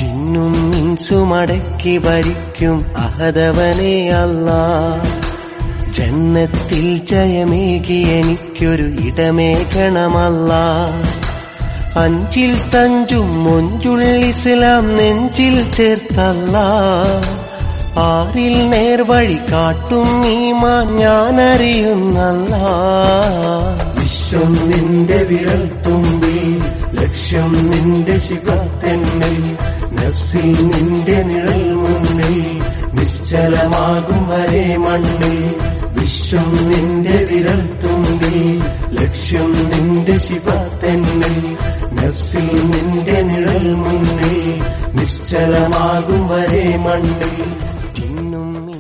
ജിന്നും ഇൻസുമടക്കി ഭരിക്കും അഹദവനെ അല്ലാ ജന്നത്തിൽ ജയമേകി എനിക്കൊരു ഇടമേകണമല്ല അഞ്ചിൽ തഞ്ചും മൊഞ്ചുൾ ഇസ്ലാം നെഞ്ചിൽ ചേർത്തല്ല ആരിൽ നേർവഴി കാട്ടും ഈമാൻ ഞാനറിയുന്നല്ല വിശ്വം നിന്റെ വിരൽ തുമ്പിൽ ലക്ഷ്യം നിന്റെ ശിവത്തെന്നിൽ നഫ്സിൽ നിന്റെ നിഴൽ മുന്നിൽ നിശ്ചലമാകും വരെ മണ്ണിൽ വിശ്വം നിന്റെ